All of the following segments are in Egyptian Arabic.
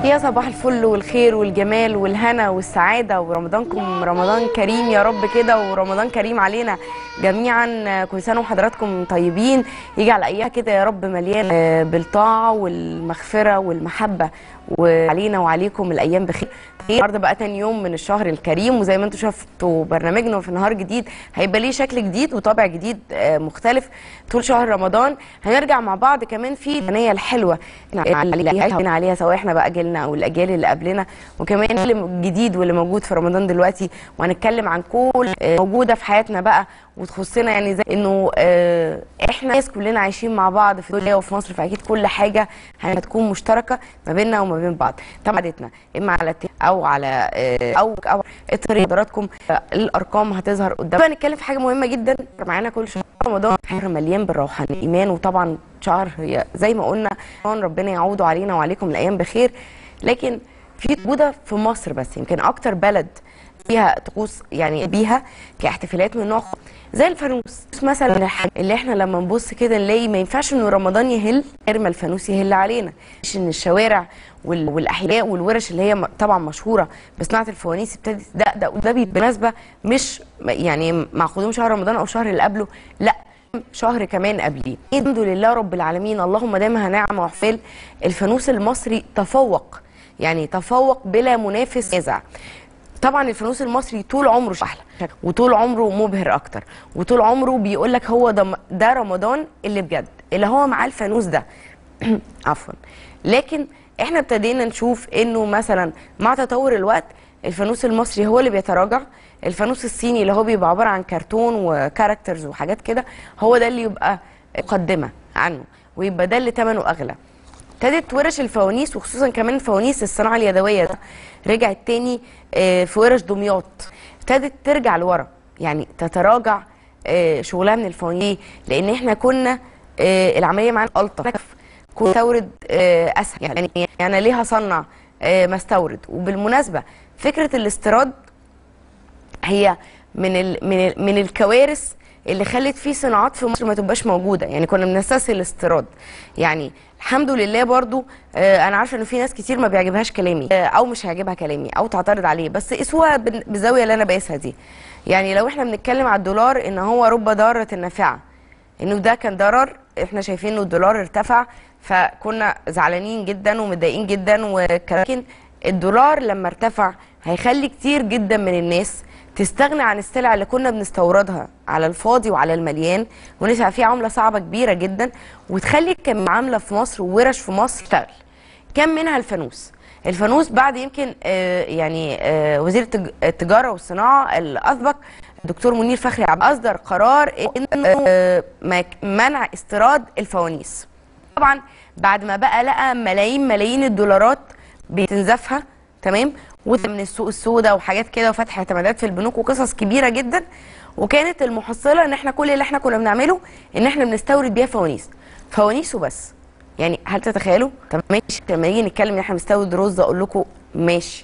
يا صباح الفل والخير والجمال والهنا والسعادة ورمضانكم رمضان كريم يا رب كده ورمضان كريم علينا جميعا كل سنة وحضراتكم طيبين يجعل أيها كده يا رب مليان بالطاعة والمغفرة والمحبة وعلينا وعليكم الأيام بخير النهارده بقى تاني يوم من الشهر الكريم وزي ما انتم شفتوا برنامجنا في نهار جديد هيبقى ليه شكل جديد وطابع جديد مختلف طول شهر رمضان هنرجع مع بعض كمان في الأغنية الحلوة اللي عليها سواء احنا بقى جيلنا او الاجيال اللي قبلنا وكمان اللي جديد واللي موجود في رمضان دلوقتي وهنتكلم عن كل موجوده في حياتنا بقى وتخصنا يعني زي انه اه احنا ناس كلنا عايشين مع بعض في الدنيا وفي مصر فاكيد كل حاجه هتكون مشتركه ما بيننا وما بين بعض طبعا عادتنا اما على او على اه او او اطر حضراتكم الارقام هتظهر قدام هنتكلم في حاجه مهمه جدا معانا كل شهر رمضان شهر مليان بالروحانيه الايمان وطبعا شهر هي زي ما قلنا ربنا يعود علينا وعليكم الايام بخير لكن في موجوده في مصر بس يمكن اكتر بلد فيها طقوس يعني بيها كاحتفالات من نوع زي الفانوس مثلا الحاجة اللي احنا لما نبص كده نلاقي ما ينفعش انه رمضان يهل غير ما الفانوس يهل علينا مش ان الشوارع والاحياء والورش اللي هي طبعا مشهوره بصناعه الفوانيس ابتدت تدقدق وده بالمناسبه مش يعني مع قدوم شهر رمضان او الشهر اللي قبله لا شهر كمان قبليه الحمد لله رب العالمين اللهم دامها نعمه وحفل الفانوس المصري تفوق يعني تفوق بلا منافس نزع طبعا الفانوس المصري طول عمره احلى وطول عمره مبهر اكتر وطول عمره بيقول لك هو ده ده رمضان اللي بجد اللي هو معاه الفانوس ده عفوا لكن احنا ابتدينا نشوف انه مثلا مع تطور الوقت الفانوس المصري هو اللي بيتراجع الفانوس الصيني اللي هو بيبقى عباره عن كرتون وكاركترز وحاجات كده هو ده اللي يبقى مقدمه عنه ويبقى ده اللي ثمنه اغلى ابتدت ورش الفوانيس وخصوصا كمان الفوانيس الصناعه اليدويه ده رجعت تاني في ورش دمياط ابتدت ترجع لورا يعني تتراجع شغلها من الفوانيس لان احنا كنا العمليه معانا الطف كنا نستورد اسهل يعني يعني ليه هصنع ما استورد وبالمناسبه فكره الاستيراد هي من ال من ال من الكوارث اللي خلت في صناعات في مصر ما تبقاش موجوده يعني كنا بنستسهل الاستيراد يعني الحمد لله برضو آه انا عارفه ان في ناس كتير ما بيعجبهاش كلامي آه او مش هيعجبها كلامي او تعترض عليه بس قيسوها بالزاويه اللي انا بقيسها دي يعني لو احنا بنتكلم على الدولار ان هو رب ضاره نافعه انه ده كان ضرر احنا شايفين انه الدولار ارتفع فكنا زعلانين جدا ومتضايقين جدا ولكن الدولار لما ارتفع هيخلي كتير جدا من الناس تستغنى عن السلع اللي كنا بنستوردها على الفاضي وعلى المليان وندفع فيها عمله صعبه كبيره جدا وتخلي كم عامله في مصر وورش في مصر تشتغل كم منها الفانوس الفانوس بعد يمكن آه يعني آه وزير التجاره والصناعه الاسبق الدكتور منير فخري عبد اصدر قرار انه آه منع استيراد الفوانيس طبعا بعد ما بقى لقى ملايين ملايين الدولارات بتنزفها تمام ومن السوق السوداء وحاجات كده وفتح اعتمادات في البنوك وقصص كبيره جدا وكانت المحصله ان احنا كل اللي احنا كنا بنعمله ان احنا بنستورد بيها فوانيس فوانيس وبس يعني هل تتخيلوا طب ماشي لما نيجي نتكلم ان احنا بنستورد رز اقول لكم ماشي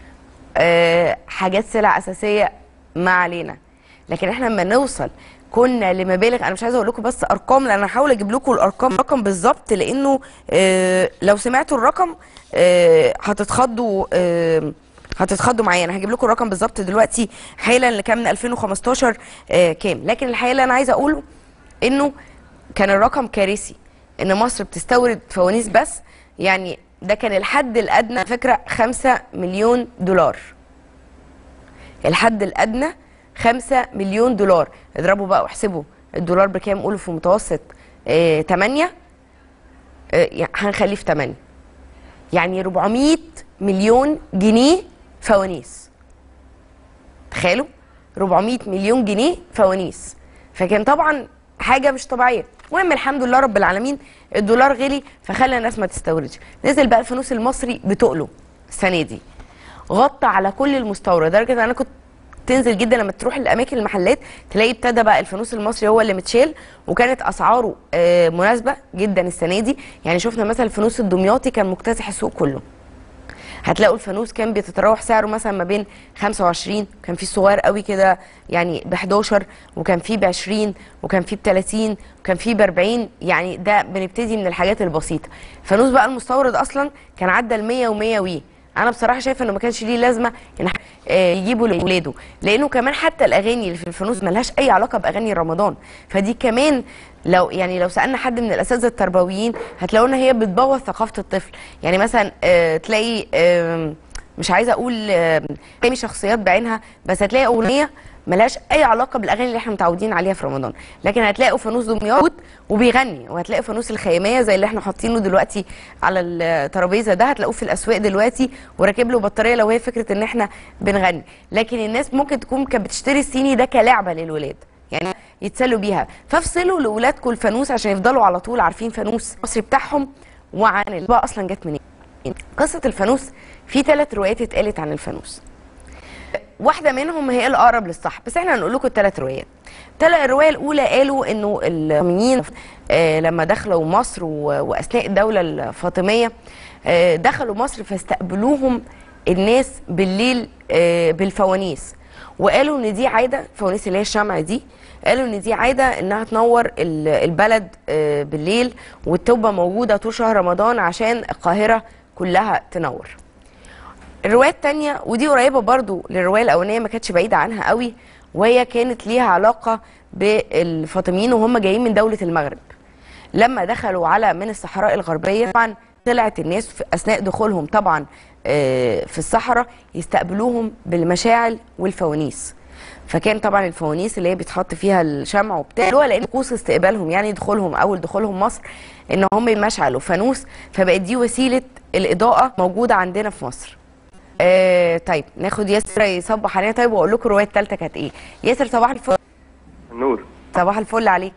أه حاجات سلع اساسيه ما علينا لكن احنا لما نوصل كنا لمبالغ انا مش عايزه اقول لكم بس ارقام لان انا هحاول اجيب لكم الارقام رقم بالظبط لانه آه لو سمعتوا الرقم آه هتتخضوا آه هتتخضوا معايا انا هجيب لكم الرقم بالظبط دلوقتي حالا اللي كان من 2015 آه كام لكن الحقيقه اللي انا عايزه اقوله انه كان الرقم كارثي ان مصر بتستورد فوانيس بس يعني ده كان الحد الادنى فكره 5 مليون دولار الحد الادنى 5 مليون دولار اضربوا بقى واحسبوا الدولار بكام قولوا في متوسط آه 8 آه هنخليه في 8 يعني 400 مليون جنيه فوانيس تخيلوا 400 مليون جنيه فوانيس فكان طبعا حاجه مش طبيعيه المهم الحمد لله رب العالمين الدولار غلي فخلى الناس ما تستوردش نزل بقى الفانوس المصري بتقله السنه دي غطى على كل المستورد لدرجه ان انا كنت تنزل جدا لما تروح الاماكن المحلات تلاقي ابتدى بقى الفانوس المصري هو اللي متشال وكانت اسعاره آه مناسبه جدا السنه دي يعني شفنا مثلا الفانوس الدمياطي كان مكتسح السوق كله هتلاقوا الفانوس كان بيتراوح سعره مثلا ما بين 25 كان في صغير قوي كده يعني ب 11 وكان في ب 20 وكان في ب 30 وكان في ب 40 يعني ده بنبتدي من الحاجات البسيطه الفانوس بقى المستورد اصلا كان عدى ال 100 و100 وي انا بصراحه شايفه انه ما كانش ليه لازمه ان آه، يجيبوا لاولاده لانه كمان حتى الاغاني اللي في الفانوس ملهاش اي علاقه باغاني رمضان فدي كمان لو يعني لو سالنا حد من الاساتذه التربويين هتلاقوا ان هي بتبوظ ثقافه الطفل يعني مثلا آه، تلاقي آم، مش عايزه اقول آم، اسامي شخصيات بعينها بس هتلاقي اغنيه ملهاش اي علاقه بالاغاني اللي احنا متعودين عليها في رمضان لكن هتلاقوا فانوس دمياط وبيغني وهتلاقوا فانوس الخياميه زي اللي احنا حاطينه دلوقتي على الترابيزه ده هتلاقوه في الاسواق دلوقتي وراكب له بطاريه لو هي فكره ان احنا بنغني لكن الناس ممكن تكون كانت بتشتري الصيني ده كلعبه للولاد يعني يتسلوا بيها فافصلوا لاولادكم الفانوس عشان يفضلوا على طول عارفين فانوس المصري بتاعهم وعن اللي بقى اصلا جت منين قصه الفانوس في ثلاث روايات اتقالت عن الفانوس واحده منهم هي الاقرب للصح بس احنا هنقول لكم الثلاث روايات تلا الروايه الاولى قالوا انه الروميين آه لما دخلوا مصر و- واثناء الدوله الفاطميه آه دخلوا مصر فاستقبلوهم الناس بالليل آه بالفوانيس وقالوا ان دي عاده الفوانيس اللي هي الشمع دي قالوا ان دي عاده انها تنور ال- البلد آه بالليل وتبقى موجوده طول شهر رمضان عشان القاهره كلها تنور الروايه التانية ودي قريبه برضو للروايه الاولانيه ما كانتش بعيده عنها قوي وهي كانت ليها علاقه بالفاطميين وهم جايين من دوله المغرب لما دخلوا على من الصحراء الغربيه طبعا طلعت الناس في اثناء دخولهم طبعا آه، في الصحراء يستقبلوهم بالمشاعل والفوانيس فكان طبعا الفوانيس اللي هي بيتحط فيها الشمع وبتاع اللي هو لان طقوس استقبالهم يعني دخولهم اول دخولهم مصر ان هم يمشعلوا فانوس فبقت دي وسيله الاضاءه موجوده عندنا في مصر آه طيب ناخد ياسر يصبح علينا طيب واقول لكم الروايه الثالثه كانت ايه ياسر صباح الفل نور صباح الفل عليك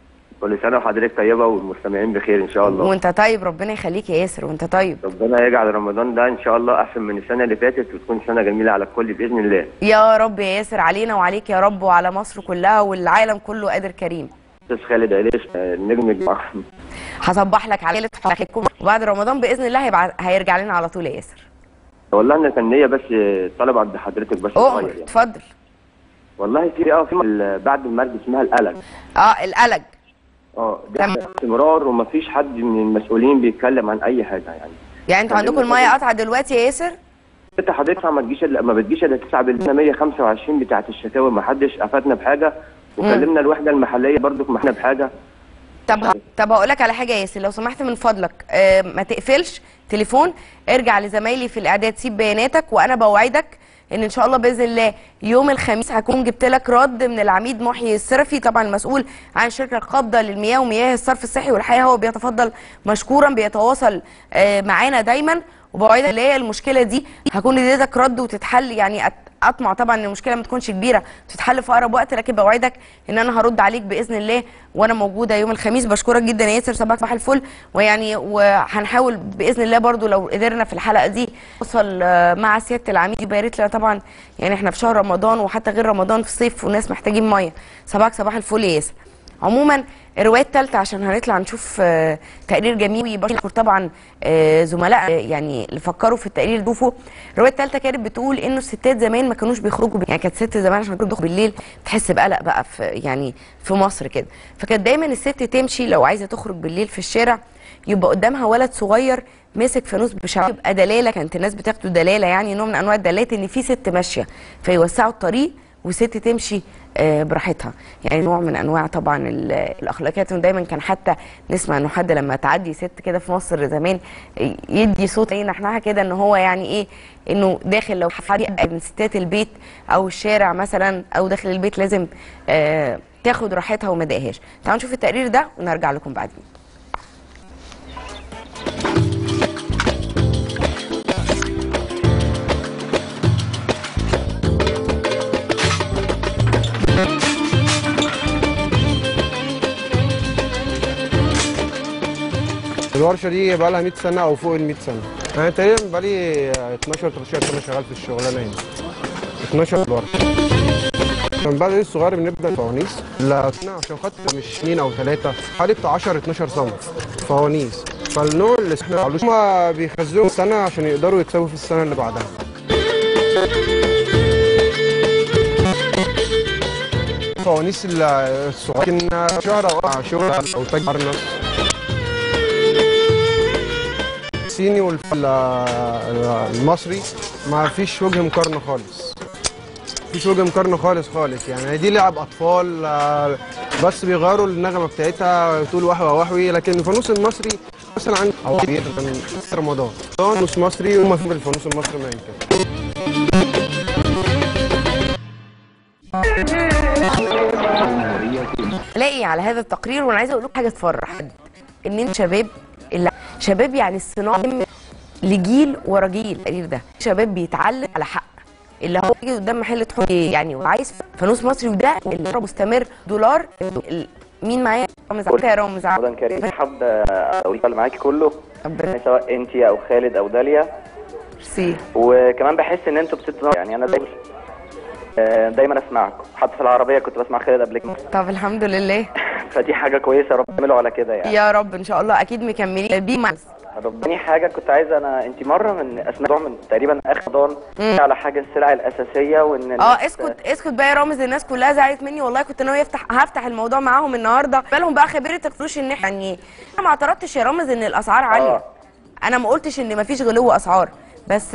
كل سنة وحضرتك طيبة والمستمعين بخير إن شاء الله وانت طيب ربنا يخليك يا ياسر وانت طيب ربنا يجعل رمضان ده إن شاء الله أحسن من السنة اللي فاتت وتكون سنة جميلة على الكل بإذن الله يا رب يا ياسر علينا وعليك يا رب وعلى مصر كلها والعالم كله قادر كريم أستاذ خالد عليش آه، النجم الجماعة هصبح لك على ليله حلقتكم وبعد رمضان باذن الله هيبع... هيرجع لنا على طول يا ياسر والله أنا كان ليا بس آه، طلب عند حضرتك بس اؤمر صغير يعني اتفضل والله في اه في ال- بعد المرج اسمها القلق اه القلق اه تمام. ده استمرار ومفيش حد من المسؤولين بيتكلم عن أي حاجة يعني يعني انتوا عندكم الميه قطعه دلوقتي يا ياسر انت حضرتك ما تجيش إلا- ما بتجيش الا 9 بالمية 125 بتاعت الشكاوى ما حدش افادنا بحاجه وكلمنا الوحده المحليه برضك ما احنا بحاجه طب ه- طب هقول لك على حاجه يا ياسر لو سمحت من فضلك آه ما تقفلش تليفون ارجع لزمايلي في الاعداد سيب بياناتك وانا بوعدك ان ان شاء الله باذن الله يوم الخميس هكون جبت لك رد من العميد محيي السرفي طبعا المسؤول عن الشركه القابضه للمياه ومياه الصرف الصحي والحقيقه هو بيتفضل مشكورا بيتواصل آه معانا دايما وبوعدك اللي هي المشكله دي هكون اديتك رد وتتحل يعني أت- اطمع طبعا ان المشكله ما تكونش كبيره تتحل في اقرب وقت لكن بوعدك ان انا هرد عليك باذن الله وانا موجوده يوم الخميس بشكرك جدا يا ياسر صباح صباح الفل ويعني وهنحاول باذن الله برضو لو قدرنا في الحلقه دي نوصل آه، مع سياده العميد يبقى يا ريت لنا طبعا يعني احنا في شهر رمضان وحتى غير رمضان في الصيف والناس محتاجين ميه صباح صباح الفل يا ياسر عموما الروايه الثالثه عشان هنطلع نشوف آه، تقرير جميل بشكر طبعا آه، زملاء آه، يعني اللي فكروا في التقرير ضيوفه الروايه الثالثه كانت بتقول انه الستات زمان ما كانوش بيخرجوا يعني كانت ست زمان عشان تخرج بالليل تحس بقلق بقى في يعني في مصر كده فكانت دايما الست تمشي لو عايزه تخرج بالليل في الشارع يبقى قدامها ولد صغير ماسك فانوس بشعر يبقى دلاله كانت الناس بتاخده دلاله يعني نوع من انواع الدلالات ان في ست ماشيه فيوسعوا الطريق وست تمشي آه، براحتها يعني نوع من انواع طبعا ال- الاخلاقيات إنه دايما كان حتى نسمع انه حد لما تعدي ست كده في مصر زمان يدي صوت ايه نحنها كده ان هو يعني ايه انه داخل لو حد من ستات البيت او الشارع مثلا او داخل البيت لازم آه تاخد راحتها وما تضايقهاش تعالوا نشوف التقرير ده ونرجع لكم بعدين الورشه دي بقى لها 100 سنه او فوق ال 100 سنه انا تقريبا بقى لي 12 13 سنه شغال في الشغلانه هنا 12 الورشه من بعد دي الصغير بنبدا فوانيس لا عشان خاطر مش اثنين او ثلاثه حوالي بتاع 10 12 سم فوانيس فالنوع اللي احنا هم بيخزنوا السنه عشان يقدروا يكسبوا في السنه اللي بعدها فوانيس ال- الصغيرة لكن شهر او شغل او تاج ارنب الصيني والمصري ما فيش وجه مقارنه خالص مفيش وجه مقارنه خالص خالص يعني دي لعب اطفال آه، بس بيغيروا النغمه بتاعتها تقول وحوي وحوي لكن الفانوس المصري مثلا عندي أو كبير من رمضان فانوس مصري وما في الفانوس المصري ما يمكن الاقي على هذا التقرير وانا عايزه اقول لكم حاجه تفرح ان انت شباب اللي شباب يعني الصناعه لجيل ورا جيل التقرير ده شباب بيتعلم على حق اللي هو يجي قدام محل تحط يعني وعايز فانوس مصري وده اللي هو مستمر دولار ال- مين معايا رامز عبد يا رامز عبد. رمضان كريم حابة أقول اللي معاكي كله ربنا سواء أنت أو خالد أو داليا يرسيه وكمان بحس إن أنتوا بتتصنعوا يعني أنا دايما آه، دايما أسمعكم حتى في العربية كنت بسمع خالد قبل كده طب الحمد لله فدي حاجة كويسة ربنا يعملوا على كده يعني يا رب ان شاء الله اكيد مكملين بيه مع ربنا تاني حاجة كنت عايزة أنا أنت مرة من أثناء من تقريبا آخر رمضان على حاجة السلع الأساسية وإن اه الناس- اسكت اسكت بقى يا رامز الناس كلها زعلت مني والله كنت ناوي افتح هفتح الموضوع معاهم النهارده بالهم بقى خبيره الفلوس ان احنا يعني انا ما اعترضتش يا رامز ان الاسعار عاليه آه. انا ما قلتش ان مفيش غلو اسعار بس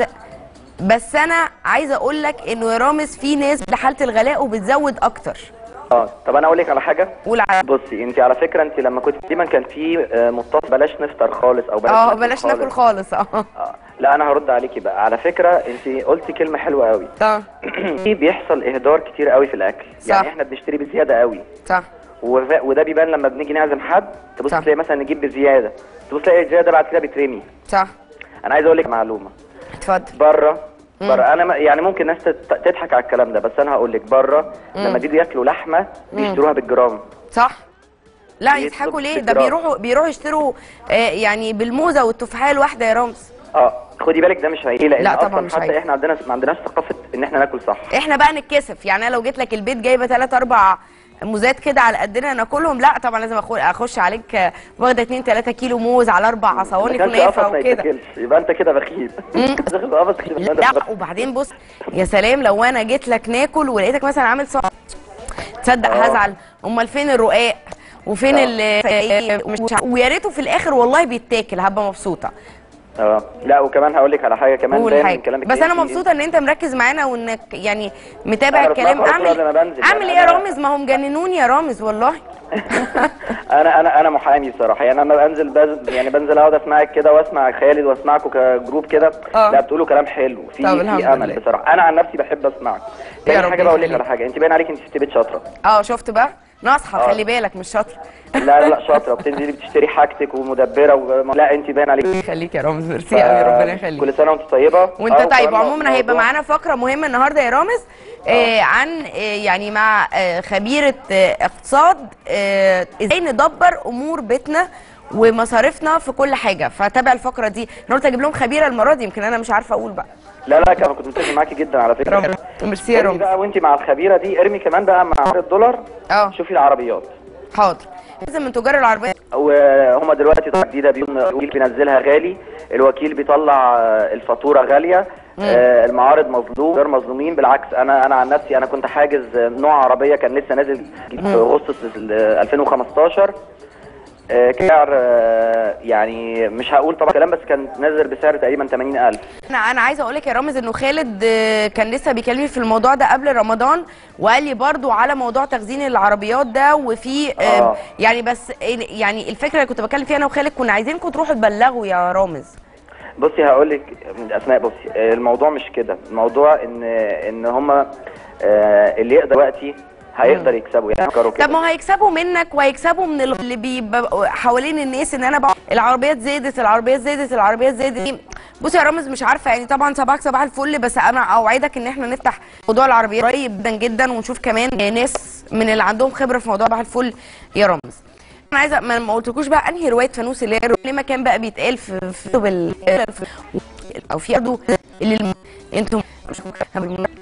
بس انا عايزه اقول لك انه يا رامز في ناس لحاله الغلاء وبتزود اكتر اه طب أنا أقول لك على حاجة قول على بصي انت على فكره انت لما كنت دايما كان في آه، متصل بلاش نفطر خالص او بلاش اه ناكل بلاش خالص. ناكل خالص اه آه. لا انا هرد عليكي بقى على فكره انت قلتي كلمه حلوه قوي صح في بيحصل اهدار كتير قوي في الاكل صح. يعني احنا بنشتري بزياده قوي صح وف- وده بيبان لما بنيجي نعزم حد تبص صح. تلاقي مثلا نجيب بزياده تبص تلاقي الزياده بعد كده بيترمي صح انا عايز اقول لك معلومه اتفضل بره بره انا ما- يعني ممكن ناس تت- تضحك على الكلام ده بس انا هقول لك بره لما بيجوا ياكلوا لحمه بيشتروها بالجرام صح لا بيطلب يضحكوا ليه ده بالجرام. بيروحوا بيروحوا يشتروا آه يعني بالموزه والتفاحه الواحده يا رامز اه خدي بالك ده مش هيجي لان لا طبعاً اصلا مش حتى هيجي. احنا عندنا ما عندناش ثقافه ان احنا ناكل صح احنا بقى نتكسف يعني انا لو جيت لك البيت جايبه 3 4 موزات كده على قدنا ناكلهم لا طبعا لازم أخو- اخش عليك آه، واخده 2 3 كيلو موز على اربع عصواني ما كانش كنافه قفص ما وكده يتاكلش يبقى انت كده بخيل داخل قفص كده يبقى لا انت بخيل. وبعدين بص يا سلام لو انا جيت لك ناكل ولقيتك مثلا عامل صوت تصدق آه. هزعل امال فين الرقاق وفين ال مش ع- ويا ريته في الاخر والله بيتاكل هبقى مبسوطه اه لا وكمان هقول لك على حاجه كمان قول باين حاجه من كلامك بس انا انتي- مبسوطه ان انت مركز معانا وانك يعني متابع أنا الكلام بسمعك على طول اعمل قبل ما بنزل، اعمل يعني ايه يا أنا- رامز ما هم جننوني يا رامز والله انا انا انا محامي الصراحه يعني انا بنزل بز... يعني بنزل اقعد اسمعك كده واسمع خالد واسمعكم كجروب كده آه. لا بتقولوا كلام حلو في طب الحمد في امل لله. بصراحه انا عن نفسي بحب اسمعك تاني رب حاجه بقول لك يخليك. على حاجه انت باين عليك انت في بيت شاطره اه شفت بقى ناصحه آه. خلي بالك مش شاطره لا لا لا شاطره بتنزلي بتشتري حاجتك ومدبره و... لا انت باين عليك يخليك يا رامز ميرسي قوي ربنا يخليك كل سنه وانت طيبه وانت آه، طيب وكمان عموما هيبقى موضوع- معانا فقره مهمه النهارده يا رامز آه عن آه يعني مع آه خبيره آه اقتصاد آه ازاي ندبر امور بيتنا ومصاريفنا في كل حاجه فتابع الفقره دي انا قلت اجيب لهم خبيره المره دي يمكن انا مش عارفه اقول بقى لا لا كمان كنت متفق معاكي جدا على فكره رب ميرسي يا ارمي رامز بقى وانت مع الخبيره دي ارمي كمان بقى مع الدولار اه شوفي العربيات حاضر لازم من تجار العربيات وهم دلوقتي طبعا جديده بيقوم الوكيل بينزلها غالي الوكيل بيطلع آه، الفاتوره غاليه آه، المعارض مظلوم غير مظلومين بالعكس انا انا عن نفسي انا كنت حاجز آه، نوع عربيه كان لسه نازل في اغسطس ال- 2015 آه، كان سعر آه، يعني مش هقول طبعا كلام بس كان نازل بسعر تقريبا 80000 انا انا عايزه اقول لك يا رامز انه خالد آه، كان لسه بيكلمني في الموضوع ده قبل رمضان وقال لي برضو على موضوع تخزين العربيات ده وفي آه، آه. يعني بس ال- يعني الفكره اللي كنت بتكلم فيها انا وخالد كنا عايزينكم تروحوا تبلغوا يا رامز بصي هقول لك اسماء بصي آه، الموضوع مش كده الموضوع ان ان هم اللي يقدر دلوقتي هيقدر يكسبوا يعني فكروا طب كده ما هو هيكسبوا منك وهيكسبوا من اللي بيبقوا حوالين الناس ان انا بقى العربيات زادت العربيات زادت العربيات زادت بصي يا رامز مش عارفه يعني طبعا صباحك صباح الفل بس انا اوعدك ان احنا نفتح موضوع العربيات قريب جدا جدا ونشوف كمان ناس من اللي عندهم خبره في موضوع صباح الفل يا رامز انا عايزه ما ما قلتلكوش بقى انهي روايه فانوس اللي هي ليه ما كان بقى بيتقال في في كتب ال- او في برضه اللي الم- انتم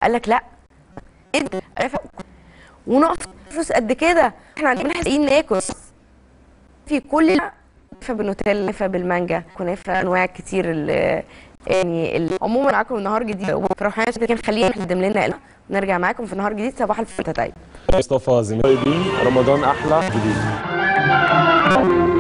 قال لك لا ونقف فلوس قد كده احنا عندنا لاقيين ناكل في كل كنافه بالنوتيلا كنافه بالمانجا كنافه انواع كتير ال- يعني ال- عموما معاكم النهار جديد وفرحان كان خلينا نقدم لنا قلق. نرجع معاكم في نهار جديد صباح الفل طيب مصطفى زميل طيبين رمضان احلى جديد